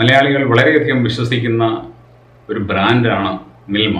മലയാളികൾ വളരെയധികം വിശ്വസിക്കുന്ന ഒരു ബ്രാൻഡാണ് മിൽമ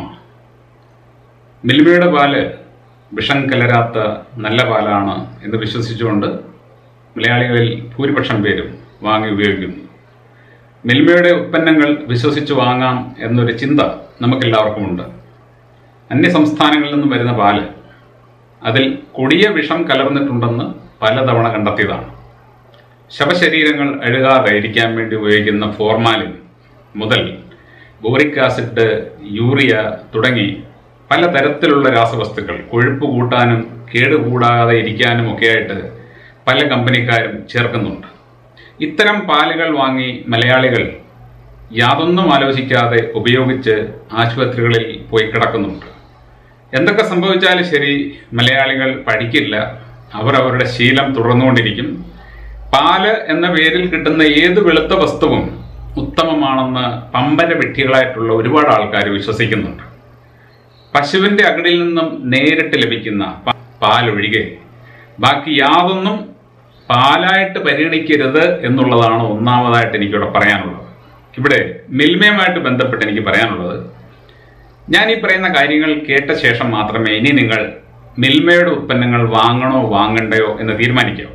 മിൽമയുടെ പാല് വിഷം കലരാത്ത നല്ല പാലാണ് എന്ന് വിശ്വസിച്ചുകൊണ്ട് മലയാളികളിൽ ഭൂരിപക്ഷം പേരും വാങ്ങി ഉപയോഗിക്കുന്നു മിൽമയുടെ ഉൽപ്പന്നങ്ങൾ വിശ്വസിച്ച് വാങ്ങാം എന്നൊരു ചിന്ത നമുക്കെല്ലാവർക്കുമുണ്ട് അന്യ സംസ്ഥാനങ്ങളിൽ നിന്നും വരുന്ന പാല് അതിൽ കൊടിയ വിഷം കലർന്നിട്ടുണ്ടെന്ന് പലതവണ കണ്ടെത്തിയതാണ് ശവശരീരങ്ങൾ അഴുകാതെ ഇരിക്കാൻ വേണ്ടി ഉപയോഗിക്കുന്ന ഫോർമാലിൻ മുതൽ ബോറിക് ആസിഡ് യൂറിയ തുടങ്ങി പല തരത്തിലുള്ള രാസവസ്തുക്കൾ കൊഴുപ്പ് കൂട്ടാനും കേടുകൂടാതെ ഇരിക്കാനും ഒക്കെയായിട്ട് പല കമ്പനിക്കാരും ചേർക്കുന്നുണ്ട് ഇത്തരം പാലുകൾ വാങ്ങി മലയാളികൾ യാതൊന്നും ആലോചിക്കാതെ ഉപയോഗിച്ച് ആശുപത്രികളിൽ പോയി കിടക്കുന്നുണ്ട് എന്തൊക്കെ സംഭവിച്ചാലും ശരി മലയാളികൾ പഠിക്കില്ല അവർ അവരുടെ ശീലം തുടർന്നുകൊണ്ടിരിക്കും പാല് എന്ന പേരിൽ കിട്ടുന്ന ഏത് വെളുത്ത വസ്തുവും ഉത്തമമാണെന്ന് പമ്പര വെട്ടികളായിട്ടുള്ള ഒരുപാട് ആൾക്കാർ വിശ്വസിക്കുന്നുണ്ട് പശുവിന്റെ അകടിൽ നിന്നും നേരിട്ട് ലഭിക്കുന്ന പ- പാലൊഴികെ ബാക്കി യാതൊന്നും പാലായിട്ട് പരിഗണിക്കരുത് എന്നുള്ളതാണ് ഒന്നാമതായിട്ട് എനിക്കിവിടെ പറയാനുള്ളത് ഇവിടെ മിൽമയുമായിട്ട് ബന്ധപ്പെട്ട് എനിക്ക് പറയാനുള്ളത് ഞാൻ ഈ പറയുന്ന കാര്യങ്ങൾ കേട്ട ശേഷം മാത്രമേ ഇനി നിങ്ങൾ മിൽമയുടെ ഉൽപ്പന്നങ്ങൾ വാങ്ങണോ വാങ്ങണ്ടയോ എന്ന് തീരുമാനിക്കാവൂ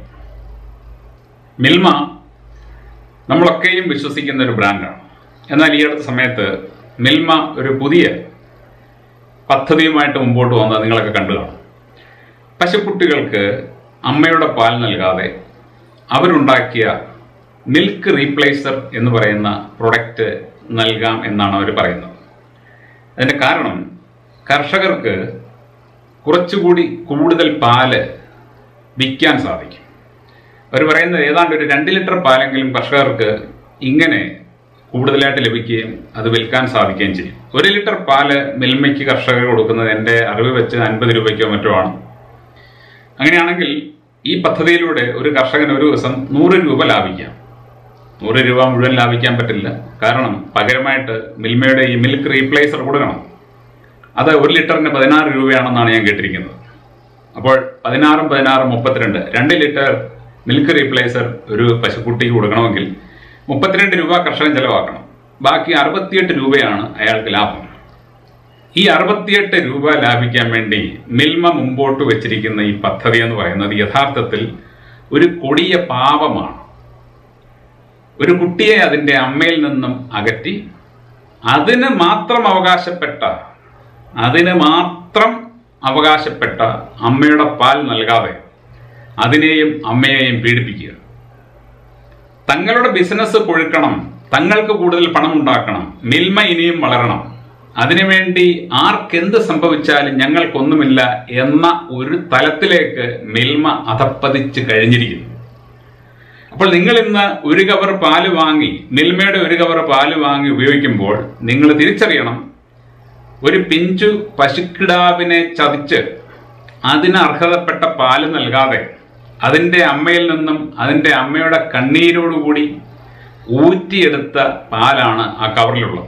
മിൽമ നമ്മളൊക്കെയും വിശ്വസിക്കുന്ന ഒരു ബ്രാൻഡാണ് എന്നാൽ ഈ അടുത്ത സമയത്ത് മിൽമ ഒരു പുതിയ പദ്ധതിയുമായിട്ട് മുമ്പോട്ട് വന്നത് നിങ്ങളൊക്കെ കണ്ടു കാണും പശുക്കുട്ടികൾക്ക് അമ്മയുടെ പാൽ നൽകാതെ അവരുണ്ടാക്കിയ മിൽക്ക് റീപ്ലേസർ എന്ന് പറയുന്ന പ്രൊഡക്റ്റ് നൽകാം എന്നാണ് അവർ പറയുന്നത് അതിൻ്റെ കാരണം കർഷകർക്ക് കുറച്ചുകൂടി കൂടുതൽ പാല് വിൽക്കാൻ സാധിക്കും അവർ പറയുന്നത് ഏതാണ്ട് ഒരു രണ്ട് ലിറ്റർ പാലെങ്കിലും കർഷകർക്ക് ഇങ്ങനെ കൂടുതലായിട്ട് ലഭിക്കുകയും അത് വിൽക്കാൻ സാധിക്കുകയും ചെയ്യും ഒരു ലിറ്റർ പാല് മിൽമയ്ക്ക് കർഷകർ കൊടുക്കുന്നത് എൻ്റെ അറിവ് വെച്ച് അൻപത് രൂപയ്ക്കോ മറ്റോ ആണ് അങ്ങനെയാണെങ്കിൽ ഈ പദ്ധതിയിലൂടെ ഒരു കർഷകന് ഒരു ദിവസം നൂറ് രൂപ ലാഭിക്കാം നൂറ് രൂപ മുഴുവൻ ലാഭിക്കാൻ പറ്റില്ല കാരണം പകരമായിട്ട് മിൽമയുടെ ഈ മിൽക്ക് റീപ്ലേസർ കൊടുക്കണം അത് ഒരു ലിറ്ററിന് പതിനാറ് രൂപയാണെന്നാണ് ഞാൻ കേട്ടിരിക്കുന്നത് അപ്പോൾ പതിനാറും പതിനാറും മുപ്പത്തിരണ്ട് രണ്ട് ലിറ്റർ മിൽക്ക് റീപ്ലേസർ ഒരു പശുക്കുട്ടിക്ക് കൊടുക്കണമെങ്കിൽ മുപ്പത്തിരണ്ട് രൂപ കർഷകൻ ചെലവാക്കണം ബാക്കി അറുപത്തിയെട്ട് രൂപയാണ് അയാൾക്ക് ലാഭം ഈ അറുപത്തിയെട്ട് രൂപ ലാഭിക്കാൻ വേണ്ടി മിൽമ മുമ്പോട്ട് വെച്ചിരിക്കുന്ന ഈ പദ്ധതി എന്ന് പറയുന്നത് യഥാർത്ഥത്തിൽ ഒരു കൊടിയ പാപമാണ് ഒരു കുട്ടിയെ അതിൻ്റെ അമ്മയിൽ നിന്നും അകറ്റി അതിന് മാത്രം അവകാശപ്പെട്ട അതിന് മാത്രം അവകാശപ്പെട്ട അമ്മയുടെ പാൽ നൽകാതെ അതിനെയും അമ്മയെയും പീഡിപ്പിക്കുക തങ്ങളുടെ ബിസിനസ് കൊഴുക്കണം തങ്ങൾക്ക് കൂടുതൽ പണം ഉണ്ടാക്കണം മിൽമ ഇനിയും വളരണം അതിനുവേണ്ടി ആർക്കെന്ത് സംഭവിച്ചാലും ഞങ്ങൾക്കൊന്നുമില്ല എന്ന ഒരു തലത്തിലേക്ക് മിൽമ അധപ്പതിച്ച് കഴിഞ്ഞിരിക്കുന്നു അപ്പോൾ നിങ്ങൾ ഇന്ന് ഒരു കവർ പാല് വാങ്ങി മിൽമയുടെ ഒരു കവർ പാല് വാങ്ങി ഉപയോഗിക്കുമ്പോൾ നിങ്ങൾ തിരിച്ചറിയണം ഒരു പിഞ്ചു പശുക്കിടാവിനെ ചതിച്ച് അതിന് അർഹതപ്പെട്ട പാല് നൽകാതെ അതിൻ്റെ അമ്മയിൽ നിന്നും അതിൻ്റെ അമ്മയുടെ കണ്ണീരോടുകൂടി ഊറ്റിയെടുത്ത പാലാണ് ആ കവറിലുള്ളത്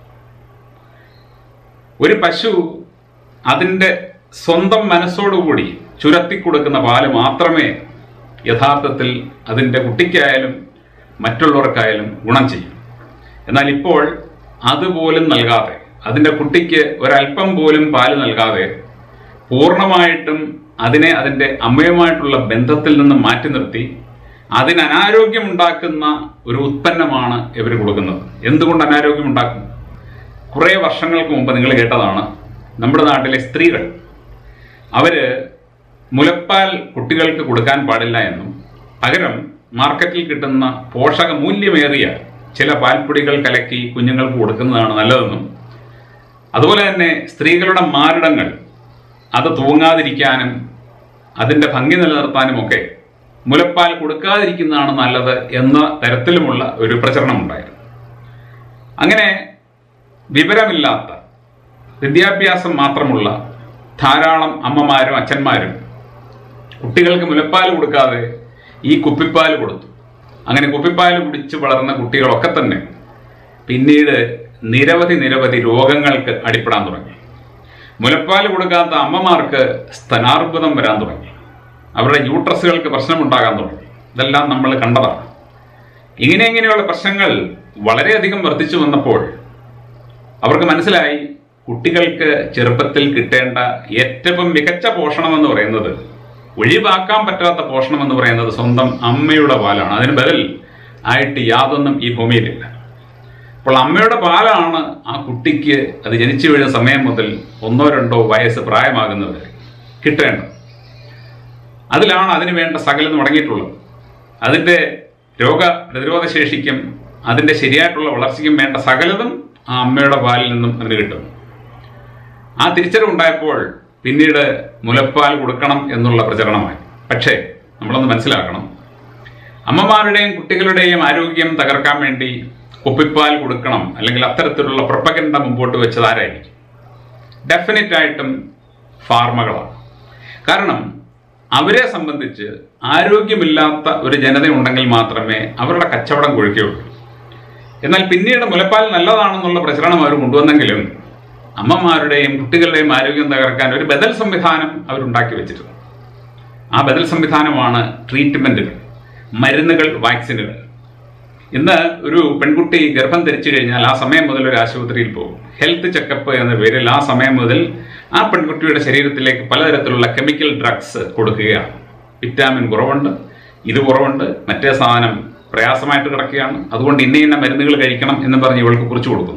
ഒരു പശു അതിൻ്റെ സ്വന്തം മനസ്സോടുകൂടി ചുരത്തി കൊടുക്കുന്ന പാല് മാത്രമേ യഥാർത്ഥത്തിൽ അതിൻ്റെ കുട്ടിക്കായാലും മറ്റുള്ളവർക്കായാലും ഗുണം ചെയ്യും എന്നാൽ ഇപ്പോൾ അതുപോലും നൽകാതെ അതിൻ്റെ കുട്ടിക്ക് ഒരല്പം പോലും പാല് നൽകാതെ പൂർണ്ണമായിട്ടും അതിനെ അതിൻ്റെ അമ്മയുമായിട്ടുള്ള ബന്ധത്തിൽ നിന്ന് മാറ്റി നിർത്തി അതിന് അനാരോഗ്യമുണ്ടാക്കുന്ന ഒരു ഉത്പന്നമാണ് ഇവർ കൊടുക്കുന്നത് എന്തുകൊണ്ട് അനാരോഗ്യം ഉണ്ടാക്കും കുറേ വർഷങ്ങൾക്ക് മുമ്പ് നിങ്ങൾ കേട്ടതാണ് നമ്മുടെ നാട്ടിലെ സ്ത്രീകൾ അവര് മുലപ്പാൽ കുട്ടികൾക്ക് കൊടുക്കാൻ പാടില്ല എന്നും പകരം മാർക്കറ്റിൽ കിട്ടുന്ന പോഷക മൂല്യമേറിയ ചില പാൽപ്പൊടികൾ കലക്കി കുഞ്ഞുങ്ങൾക്ക് കൊടുക്കുന്നതാണ് നല്ലതെന്നും അതുപോലെ തന്നെ സ്ത്രീകളുടെ മാറിടങ്ങൾ അത് തൂങ്ങാതിരിക്കാനും അതിൻ്റെ ഭംഗി നിലനിർത്താനും ഒക്കെ മുലപ്പാൽ കൊടുക്കാതിരിക്കുന്നതാണ് നല്ലത് എന്ന തരത്തിലുമുള്ള ഒരു പ്രചരണം ഉണ്ടായിരുന്നു അങ്ങനെ വിവരമില്ലാത്ത വിദ്യാഭ്യാസം മാത്രമുള്ള ധാരാളം അമ്മമാരും അച്ഛന്മാരും കുട്ടികൾക്ക് മുലപ്പാൽ കൊടുക്കാതെ ഈ കുപ്പിപ്പാൽ കൊടുത്തു അങ്ങനെ കുപ്പിപ്പാൽ കുടിച്ച് വളർന്ന കുട്ടികളൊക്കെ തന്നെ പിന്നീട് നിരവധി നിരവധി രോഗങ്ങൾക്ക് അടിപ്പെടാൻ തുടങ്ങി മുലപ്പാൽ കൊടുക്കാത്ത അമ്മമാർക്ക് സ്തനാർബുദം വരാൻ തുടങ്ങി അവരുടെ യൂട്രസുകൾക്ക് പ്രശ്നമുണ്ടാകാൻ തുടങ്ങി ഇതെല്ലാം നമ്മൾ കണ്ടതാണ് ഇങ്ങനെ ഇങ്ങനെയുള്ള പ്രശ്നങ്ങൾ വളരെയധികം വർദ്ധിച്ചു വന്നപ്പോൾ അവർക്ക് മനസ്സിലായി കുട്ടികൾക്ക് ചെറുപ്പത്തിൽ കിട്ടേണ്ട ഏറ്റവും മികച്ച പോഷണം എന്ന് പറയുന്നത് ഒഴിവാക്കാൻ പറ്റാത്ത പോഷണം എന്ന് പറയുന്നത് സ്വന്തം അമ്മയുടെ പാലാണ് അതിന് ബദൽ ആയിട്ട് യാതൊന്നും ഈ ഭൂമിയിലില്ല അപ്പോൾ അമ്മയുടെ പാലാണ് ആ കുട്ടിക്ക് അത് ജനിച്ചു വീഴുന്ന സമയം മുതൽ ഒന്നോ രണ്ടോ വയസ്സ് പ്രായമാകുന്നത് വരെ കിട്ടേണ്ടത് അതിലാണ് അതിന് വേണ്ട സകലം മുടങ്ങിയിട്ടുള്ളത് അതിൻ്റെ രോഗ പ്രതിരോധ ശേഷിക്കും അതിൻ്റെ ശരിയായിട്ടുള്ള വളർച്ചയ്ക്കും വേണ്ട സകലതും ആ അമ്മയുടെ പാലിൽ നിന്നും അതിന് കിട്ടും ആ തിരിച്ചറിവുണ്ടായപ്പോൾ പിന്നീട് മുലപ്പാൽ കൊടുക്കണം എന്നുള്ള പ്രചരണമായി പക്ഷേ നമ്മളൊന്ന് മനസ്സിലാക്കണം അമ്മമാരുടെയും കുട്ടികളുടെയും ആരോഗ്യം തകർക്കാൻ വേണ്ടി കുപ്പിപ്പാൽ കൊടുക്കണം അല്ലെങ്കിൽ അത്തരത്തിലുള്ള പ്രൊപ്പഗൻഡ മുമ്പോട്ട് വെച്ചത് ആരായിരിക്കും ഡെഫിനറ്റ് ആയിട്ടും ഫാർമകളാണ് കാരണം അവരെ സംബന്ധിച്ച് ആരോഗ്യമില്ലാത്ത ഒരു ജനത ഉണ്ടെങ്കിൽ മാത്രമേ അവരുടെ കച്ചവടം കൊഴുക്കുകയുള്ളൂ എന്നാൽ പിന്നീട് മുലപ്പാൽ നല്ലതാണെന്നുള്ള പ്രചരണം അവർ കൊണ്ടുവന്നെങ്കിലും അമ്മമാരുടെയും കുട്ടികളുടെയും ആരോഗ്യം തകർക്കാൻ ഒരു ബദൽ സംവിധാനം അവരുണ്ടാക്കി വെച്ചിട്ടുണ്ട് ആ ബദൽ സംവിധാനമാണ് ട്രീറ്റ്മെന്റുകൾ മരുന്നുകൾ വാക്സിനുകൾ ഇന്ന് ഒരു പെൺകുട്ടി ഗർഭം ധരിച്ചു കഴിഞ്ഞാൽ ആ സമയം മുതൽ ഒരു ആശുപത്രിയിൽ പോകും ഹെൽത്ത് ചെക്കപ്പ് എന്ന പേരിൽ ആ സമയം മുതൽ ആ പെൺകുട്ടിയുടെ ശരീരത്തിലേക്ക് പലതരത്തിലുള്ള കെമിക്കൽ ഡ്രഗ്സ് കൊടുക്കുകയാണ് വിറ്റാമിൻ കുറവുണ്ട് ഇത് കുറവുണ്ട് മറ്റേ സാധനം പ്രയാസമായിട്ട് കിടക്കുകയാണ് അതുകൊണ്ട് ഇന്ന ഇന്ന മരുന്നുകൾ കഴിക്കണം എന്ന് പറഞ്ഞ് ഇവൾക്ക് കുറിച്ച് കൊടുക്കുന്നു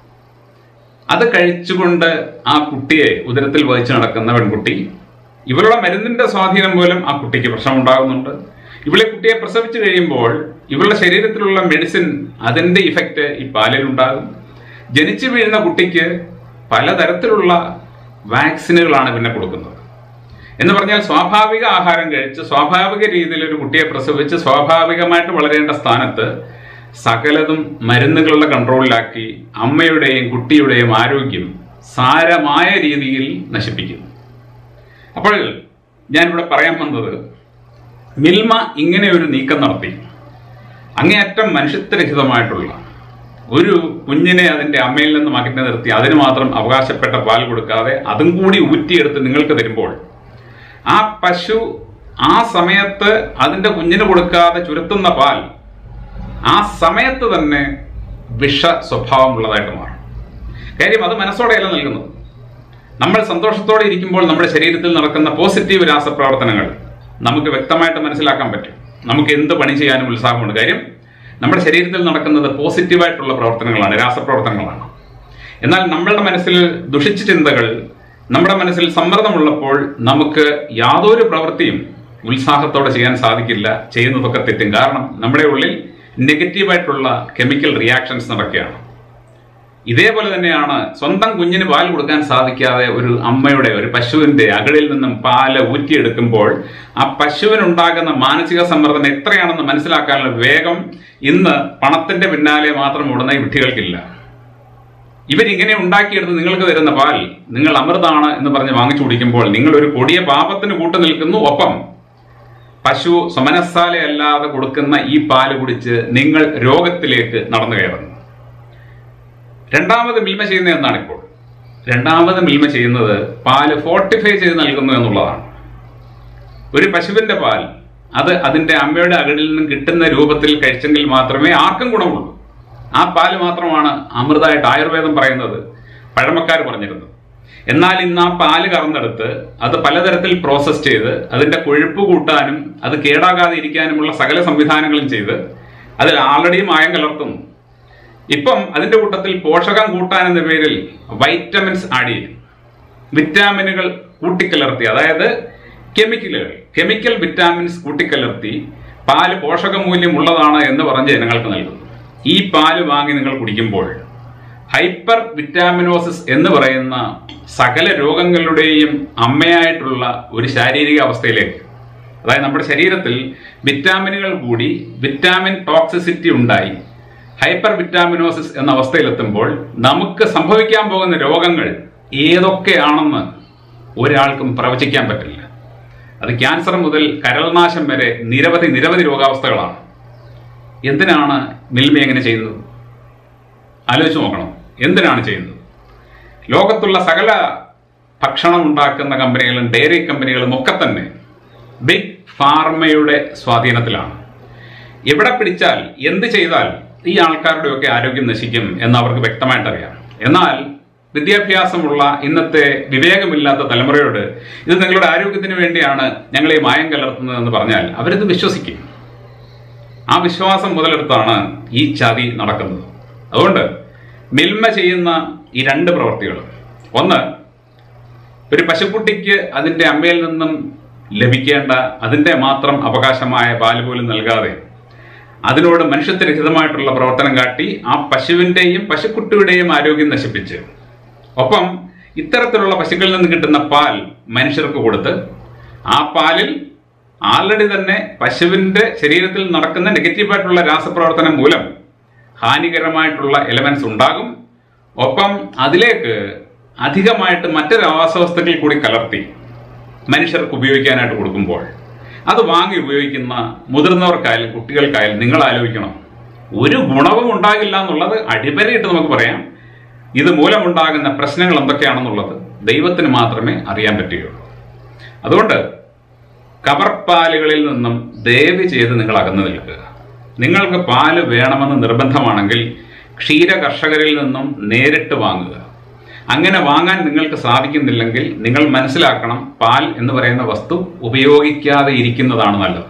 അത് കഴിച്ചുകൊണ്ട് ആ കുട്ടിയെ ഉദരത്തിൽ വഹിച്ചു നടക്കുന്ന പെൺകുട്ടി ഇവരുടെ മരുന്നിന്റെ സ്വാധീനം മൂലം ആ കുട്ടിക്ക് പ്രശ്നം ഉണ്ടാകുന്നുണ്ട് ഇവളെ കുട്ടിയെ പ്രസവിച്ചു കഴിയുമ്പോൾ ഇവളുടെ ശരീരത്തിലുള്ള മെഡിസിൻ അതിന്റെ ഇഫക്റ്റ് ഈ പാലിൽ ഉണ്ടാകും ജനിച്ചു വീഴുന്ന കുട്ടിക്ക് പലതരത്തിലുള്ള വാക്സിനുകളാണ് പിന്നെ കൊടുക്കുന്നത് എന്ന് പറഞ്ഞാൽ സ്വാഭാവിക ആഹാരം കഴിച്ച് സ്വാഭാവിക രീതിയിൽ ഒരു കുട്ടിയെ പ്രസവിച്ച് സ്വാഭാവികമായിട്ട് വളരേണ്ട സ്ഥാനത്ത് സകലതും മരുന്നുകളുടെ കൺട്രോളിലാക്കി അമ്മയുടെയും കുട്ടിയുടെയും ആരോഗ്യം സാരമായ രീതിയിൽ നശിപ്പിക്കുന്നു അപ്പോൾ ഞാനിവിടെ പറയാൻ വന്നത് മിൽമ ഇങ്ങനെ ഒരു നീക്കം നടത്തി അങ്ങേയറ്റം മനുഷ്യത്വരഹിതമായിട്ടുള്ള ഒരു കുഞ്ഞിനെ അതിന്റെ അമ്മയിൽ നിന്ന് മാറ്റി നിർത്തി അതിന് മാത്രം അവകാശപ്പെട്ട പാൽ കൊടുക്കാതെ അതും കൂടി ഊറ്റിയെടുത്ത് നിങ്ങൾക്ക് തരുമ്പോൾ ആ പശു ആ സമയത്ത് അതിന്റെ കുഞ്ഞിന് കൊടുക്കാതെ ചുരുത്തുന്ന പാൽ ആ സമയത്ത് തന്നെ വിഷ സ്വഭാവമുള്ളതായിട്ട് മാറും കാര്യം അത് മനസ്സോടെയല്ല നൽകുന്നത് നമ്മൾ സന്തോഷത്തോടെ ഇരിക്കുമ്പോൾ നമ്മുടെ ശരീരത്തിൽ നടക്കുന്ന പോസിറ്റീവ് രാസപ്രവർത്തനങ്ങൾ നമുക്ക് വ്യക്തമായിട്ട് മനസ്സിലാക്കാൻ പറ്റും നമുക്ക് എന്ത് പണി ചെയ്യാനും ഉത്സാഹമുണ്ട് കാര്യം നമ്മുടെ ശരീരത്തിൽ നടക്കുന്നത് പോസിറ്റീവായിട്ടുള്ള പ്രവർത്തനങ്ങളാണ് രാസപ്രവർത്തനങ്ങളാണ് എന്നാൽ നമ്മളുടെ മനസ്സിൽ ദുഷിച്ച ചിന്തകൾ നമ്മുടെ മനസ്സിൽ സമ്മർദ്ദമുള്ളപ്പോൾ നമുക്ക് യാതൊരു പ്രവൃത്തിയും ഉത്സാഹത്തോടെ ചെയ്യാൻ സാധിക്കില്ല ചെയ്യുന്നതൊക്കെ തെറ്റും കാരണം നമ്മുടെ ഉള്ളിൽ നെഗറ്റീവായിട്ടുള്ള കെമിക്കൽ റിയാക്ഷൻസ് നടക്കുകയാണ് ഇതേപോലെ തന്നെയാണ് സ്വന്തം കുഞ്ഞിന് പാൽ കൊടുക്കാൻ സാധിക്കാതെ ഒരു അമ്മയുടെ ഒരു പശുവിന്റെ അകടിൽ നിന്നും പാല് ഊറ്റിയെടുക്കുമ്പോൾ ആ പശുവിനുണ്ടാകുന്ന മാനസിക സമ്മർദ്ദം എത്രയാണെന്ന് മനസ്സിലാക്കാനുള്ള വേഗം ഇന്ന് പണത്തിന്റെ പിന്നാലെ മാത്രം ഓടുന്ന ഈ വിഡ്ഢികൾക്കില്ല ഇവരിങ്ങനെ ഉണ്ടാക്കിയെടുത്ത് നിങ്ങൾക്ക് തരുന്ന പാൽ നിങ്ങൾ അമൃതാണ് എന്ന് പറഞ്ഞ് വാങ്ങിച്ചു കുടിക്കുമ്പോൾ നിങ്ങൾ ഒരു കൊടിയ പാപത്തിന് കൂട്ടു നിൽക്കുന്നു ഒപ്പം പശു സമനസാലയല്ലാതെ കൊടുക്കുന്ന ഈ പാല് കുടിച്ച് നിങ്ങൾ രോഗത്തിലേക്ക് നടന്നു കയറുന്നു രണ്ടാമത് മിൽമ ചെയ്യുന്നത് എന്താണ് ഇപ്പോൾ രണ്ടാമത് മിൽമ ചെയ്യുന്നത് പാല് ഫോർട്ടിഫൈ ചെയ്ത് നൽകുന്നു എന്നുള്ളതാണ് ഒരു പശുവിന്റെ പാൽ അത് അതിന്റെ അമ്മയുടെ അകടിൽ നിന്നും കിട്ടുന്ന രൂപത്തിൽ കഴിച്ചെങ്കിൽ മാത്രമേ ആർക്കും ഗുണമുള്ളൂ ആ പാല് മാത്രമാണ് അമൃതമായിട്ട് ആയുർവേദം പറയുന്നത് പഴമക്കാർ പറഞ്ഞിരുന്നത് എന്നാൽ ഇന്ന് ആ പാല് കറന്നെടുത്ത് അത് പലതരത്തിൽ പ്രോസസ് ചെയ്ത് അതിന്റെ കൊഴുപ്പ് കൂട്ടാനും അത് കേടാകാതെ ഇരിക്കാനുമുള്ള സകല സംവിധാനങ്ങളും ചെയ്ത് അതിൽ ആൾറെഡി മായം കലർത്തുന്നു ഇപ്പം അതിന്റെ കൂട്ടത്തിൽ പോഷകം കൂട്ടാൻ എന്ന പേരിൽ വൈറ്റമിൻസ് ആഡ് ചെയ്യും വിറ്റാമിനുകൾ കൂട്ടിക്കലർത്തി അതായത് കെമിക്കലുകൾ കെമിക്കൽ വിറ്റാമിൻസ് കൂട്ടിക്കലർത്തി പാല് പോഷകമൂല്യം ഉള്ളതാണ് എന്ന് പറഞ്ഞ് ജനങ്ങൾക്ക് നൽകുന്നു ഈ പാല് വാങ്ങി നിങ്ങൾ കുടിക്കുമ്പോൾ ഹൈപ്പർ വിറ്റാമിനോസിസ് എന്ന് പറയുന്ന സകല രോഗങ്ങളുടെയും അമ്മയായിട്ടുള്ള ഒരു ശാരീരിക അവസ്ഥയിലേക്ക് അതായത് നമ്മുടെ ശരീരത്തിൽ വിറ്റാമിനുകൾ കൂടി വിറ്റാമിൻ ടോക്സിസിറ്റി ഉണ്ടായി ഹൈപ്പർ വിറ്റാമിനോസിസ് എന്ന അവസ്ഥയിലെത്തുമ്പോൾ നമുക്ക് സംഭവിക്കാൻ പോകുന്ന രോഗങ്ങൾ ഏതൊക്കെയാണെന്ന് ഒരാൾക്കും പ്രവചിക്കാൻ പറ്റില്ല അത് ക്യാൻസർ മുതൽ കരൾനാശം വരെ നിരവധി നിരവധി രോഗാവസ്ഥകളാണ് എന്തിനാണ് മിൽമ എങ്ങനെ ചെയ്യുന്നത് ആലോചിച്ച് നോക്കണം എന്തിനാണ് ചെയ്യുന്നത് ലോകത്തുള്ള സകല ഭക്ഷണം ഉണ്ടാക്കുന്ന കമ്പനികളും ഡയറി കമ്പനികളും ഒക്കെ തന്നെ ബിഗ് ഫാർമയുടെ സ്വാധീനത്തിലാണ് എവിടെ പിടിച്ചാൽ എന്ത് ചെയ്താൽ ഈ ആൾക്കാരുടെയൊക്കെ ആരോഗ്യം നശിക്കും എന്ന് അവർക്ക് വ്യക്തമായിട്ട് അറിയാം എന്നാൽ വിദ്യാഭ്യാസമുള്ള ഇന്നത്തെ വിവേകമില്ലാത്ത തലമുറയോട് ഇത് നിങ്ങളുടെ ആരോഗ്യത്തിന് വേണ്ടിയാണ് ഞങ്ങൾ ഈ മായം കലർത്തുന്നതെന്ന് പറഞ്ഞാൽ അവരിത് വിശ്വസിക്കും ആ വിശ്വാസം മുതലെടുത്താണ് ഈ ചതി നടക്കുന്നത് അതുകൊണ്ട് മിൽമ ചെയ്യുന്ന ഈ രണ്ട് പ്രവൃത്തികൾ ഒന്ന് ഒരു പശുക്കുട്ടിക്ക് അതിൻ്റെ അമ്മയിൽ നിന്നും ലഭിക്കേണ്ട അതിൻ്റെ മാത്രം അവകാശമായ പാല് പോലും നൽകാതെ അതിനോട് മനുഷ്യത്വരഹിതമായിട്ടുള്ള പ്രവർത്തനം കാട്ടി ആ പശുവിൻ്റെയും പശുക്കുട്ടിയുടെയും ആരോഗ്യം നശിപ്പിച്ച് ഒപ്പം ഇത്തരത്തിലുള്ള പശുക്കളിൽ നിന്ന് കിട്ടുന്ന പാൽ മനുഷ്യർക്ക് കൊടുത്ത് ആ പാലിൽ ആൾറെഡി തന്നെ പശുവിൻ്റെ ശരീരത്തിൽ നടക്കുന്ന നെഗറ്റീവായിട്ടുള്ള രാസപ്രവർത്തനം മൂലം ഹാനികരമായിട്ടുള്ള എലമെന്റ്സ് ഉണ്ടാകും ഒപ്പം അതിലേക്ക് അധികമായിട്ട് മറ്റ് രാസവസ്തുക്കൾ കൂടി കലർത്തി മനുഷ്യർക്ക് ഉപയോഗിക്കാനായിട്ട് കൊടുക്കുമ്പോൾ അത് വാങ്ങി ഉപയോഗിക്കുന്ന മുതിർന്നവർക്കായാലും കുട്ടികൾക്കായാലും നിങ്ങൾ ആലോചിക്കണം ഒരു ഗുണവും ഉണ്ടാകില്ല എന്നുള്ളത് അടിപരയിട്ട് നമുക്ക് പറയാം ഇത് മൂലമുണ്ടാകുന്ന പ്രശ്നങ്ങൾ എന്തൊക്കെയാണെന്നുള്ളത് ദൈവത്തിന് മാത്രമേ അറിയാൻ പറ്റുകയുള്ളൂ അതുകൊണ്ട് കവർപ്പാലുകളിൽ നിന്നും ദയവ് ചെയ്ത് നിങ്ങൾ അകന്നു നിൽക്കുക നിങ്ങൾക്ക് പാല് വേണമെന്ന് നിർബന്ധമാണെങ്കിൽ ക്ഷീര കർഷകരിൽ നിന്നും നേരിട്ട് വാങ്ങുക അങ്ങനെ വാങ്ങാൻ നിങ്ങൾക്ക് സാധിക്കുന്നില്ലെങ്കിൽ നിങ്ങൾ മനസ്സിലാക്കണം പാൽ എന്ന് പറയുന്ന വസ്തു ഉപയോഗിക്കാതെ ഇരിക്കുന്നതാണ് നല്ലത്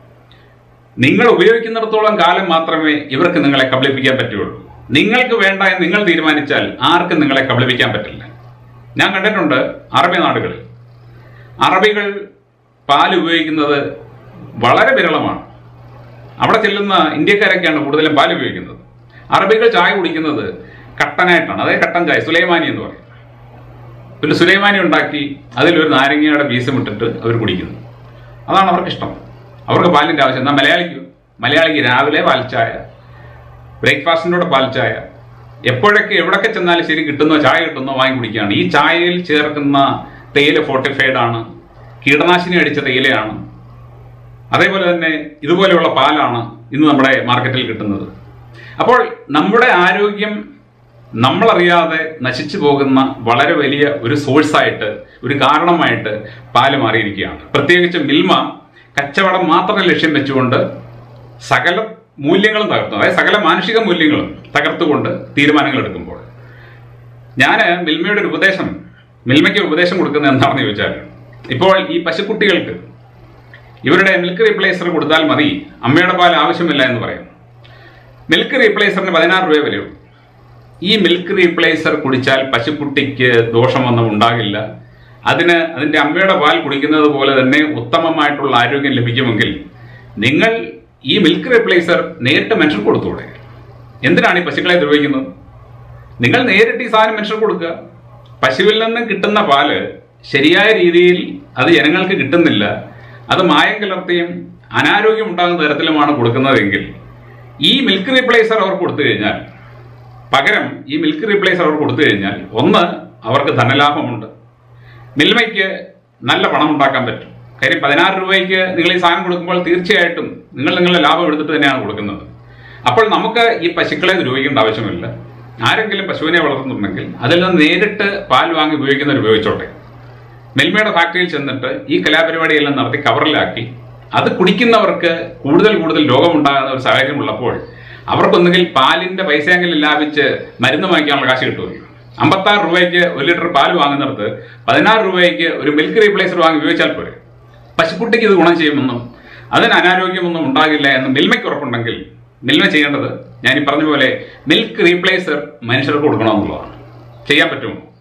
നിങ്ങൾ ഉപയോഗിക്കുന്നിടത്തോളം കാലം മാത്രമേ ഇവർക്ക് നിങ്ങളെ കബളിപ്പിക്കാൻ പറ്റുള്ളൂ നിങ്ങൾക്ക് വേണ്ട എന്ന് നിങ്ങൾ തീരുമാനിച്ചാൽ ആർക്കും നിങ്ങളെ കബളിപ്പിക്കാൻ പറ്റില്ല ഞാൻ കണ്ടിട്ടുണ്ട് അറബി നാടുകളിൽ അറബികൾ പാൽ ഉപയോഗിക്കുന്നത് വളരെ വിരളമാണ് അവിടെ ചെല്ലുന്ന ഇന്ത്യക്കാരൊക്കെയാണ് കൂടുതലും പാൽ ഉപയോഗിക്കുന്നത് അറബികൾ ചായ കുടിക്കുന്നത് കട്ടനായിട്ടാണ് അതായത് കട്ടൻ ചായ സുലൈമാനി എന്ന് പറയും ഒരു സുലൈമാനി ഉണ്ടാക്കി അതിലൊരു നാരങ്ങയുടെ പീസും ഇട്ടിട്ട് അവർ കുടിക്കുന്നു അതാണ് അവർക്കിഷ്ടം അവർക്ക് പാലിൻ്റെ ആവശ്യം എന്നാൽ മലയാളിക്ക് മലയാളിക്ക് രാവിലെ പാൽച്ചായ ബ്രേക്ക്ഫാസ്റ്റിൻ്റെ കൂടെ പാൽച്ചായ എപ്പോഴൊക്കെ എവിടൊക്കെ ചെന്നാലും ശരി കിട്ടുന്നോ ചായ കിട്ടുന്നോ വാങ്ങി കുടിക്കുകയാണ് ഈ ചായയിൽ ചേർക്കുന്ന തേയില ഫോർട്ടിഫൈഡ് ആണ് കീടനാശിനി അടിച്ച തേയിലയാണ് അതേപോലെ തന്നെ ഇതുപോലെയുള്ള പാലാണ് ഇന്ന് നമ്മുടെ മാർക്കറ്റിൽ കിട്ടുന്നത് അപ്പോൾ നമ്മുടെ ആരോഗ്യം നമ്മളറിയാതെ നശിച്ചു പോകുന്ന വളരെ വലിയ ഒരു സോഴ്സായിട്ട് ഒരു കാരണമായിട്ട് പാല് മാറിയിരിക്കുകയാണ് പ്രത്യേകിച്ച് മിൽമ കച്ചവടം മാത്രം ലക്ഷ്യം വെച്ചുകൊണ്ട് സകല മൂല്യങ്ങളും തകർത്തു അതായത് സകല മാനുഷിക മൂല്യങ്ങളും തകർത്തുകൊണ്ട് തീരുമാനങ്ങൾ എടുക്കുമ്പോൾ ഞാൻ മിൽമയുടെ ഒരു ഉപദേശം മിൽമയ്ക്ക് ഉപദേശം കൊടുക്കുന്നത് എന്താണെന്ന് ചോദിച്ചാൽ ഇപ്പോൾ ഈ പശുക്കുട്ടികൾക്ക് ഇവരുടെ മിൽക്ക് റീപ്ലേസർ കൊടുത്താൽ മതി അമ്മയുടെ പാൽ ആവശ്യമില്ല എന്ന് പറയും മിൽക്ക് റീപ്ലേസറിന് പതിനാറ് രൂപ വിലയുള്ളൂ ഈ മിൽക്ക് റീപ്ലേസർ കുടിച്ചാൽ പശുക്കുട്ടിക്ക് ദോഷമൊന്നും ഉണ്ടാകില്ല അതിന് അതിൻ്റെ അമ്മയുടെ പാൽ കുടിക്കുന്നത് പോലെ തന്നെ ഉത്തമമായിട്ടുള്ള ആരോഗ്യം ലഭിക്കുമെങ്കിൽ നിങ്ങൾ ഈ മിൽക്ക് റീപ്ലേസർ നേരിട്ട് മനുഷ്യർക്ക് കൊടുത്തൂടെ എന്തിനാണ് ഈ പശുക്കളെ ദ്രോഹിക്കുന്നത് നിങ്ങൾ നേരിട്ട് ഈ സാധനം മനുഷ്യർക്ക് കൊടുക്കുക പശുവിൽ നിന്ന് കിട്ടുന്ന പാല് ശരിയായ രീതിയിൽ അത് ജനങ്ങൾക്ക് കിട്ടുന്നില്ല അത് മായം കലർത്തിയും അനാരോഗ്യം ഉണ്ടാകുന്ന തരത്തിലുമാണ് കൊടുക്കുന്നതെങ്കിൽ ഈ മിൽക്ക് റീപ്ലേസർ അവർ കൊടുത്തു കഴിഞ്ഞാൽ പകരം ഈ മിൽക്ക് റീപ്ലേസർ അവർ കൊടുത്തു കഴിഞ്ഞാൽ ഒന്ന് അവർക്ക് ധനലാഭമുണ്ട് മിൽമയ്ക്ക് നല്ല പണം ഉണ്ടാക്കാൻ പറ്റും കാര്യം പതിനാറ് രൂപയ്ക്ക് നിങ്ങൾ ഈ സാധനം കൊടുക്കുമ്പോൾ തീർച്ചയായിട്ടും നിങ്ങൾ നിങ്ങളുടെ ലാഭം എടുത്തിട്ട് തന്നെയാണ് കൊടുക്കുന്നത് അപ്പോൾ നമുക്ക് ഈ പശുക്കളെ ദ്രോഹിക്കേണ്ട ആവശ്യമില്ല ആരെങ്കിലും പശുവിനെ വളർത്തുന്നുണ്ടെങ്കിൽ അതിൽ നിന്ന് നേരിട്ട് പാൽ വാങ്ങി ഉപയോഗിക്കുന്നവർ ഉപയോഗിച്ചോട്ടെ മിൽമയുടെ ഫാക്ടറിയിൽ ചെന്നിട്ട് ഈ കലാപരിപാടിയെല്ലാം നടത്തി കവറിലാക്കി അത് കുടിക്കുന്നവർക്ക് കൂടുതൽ കൂടുതൽ രോഗമുണ്ടാകുന്ന ഒരു സാഹചര്യം ഉള്ളപ്പോൾ അവർക്കൊന്നുകിൽ പാലിന്റെ പൈസയെങ്കിലും ലാഭിച്ച് മരുന്ന് വാങ്ങിക്കാനുള്ള കാശ് കിട്ടുമല്ലോ അമ്പത്താറ് രൂപയ്ക്ക് ഒരു ലിറ്റർ പാൽ വാങ്ങുന്നിടത്ത് പതിനാറ് രൂപയ്ക്ക് ഒരു മിൽക്ക് റീപ്ലേസർ വാങ്ങി ഉപയോഗിച്ചാൽ പോരെ പശുക്കുട്ടിക്ക് ഇത് ഗുണം ചെയ്യുമെന്നും അതിന് അനാരോഗ്യമൊന്നും ഉണ്ടാകില്ല എന്ന് മിൽമയ്ക്ക് ഉറപ്പുണ്ടെങ്കിൽ മിൽമ ചെയ്യേണ്ടത് ഞാൻ ഈ പറഞ്ഞ പോലെ മിൽക്ക് റീപ്ലേസർ മനുഷ്യർക്ക് കൊടുക്കണമെന്നുള്ളതാണ് ചെയ്യാൻ പറ്റുമോ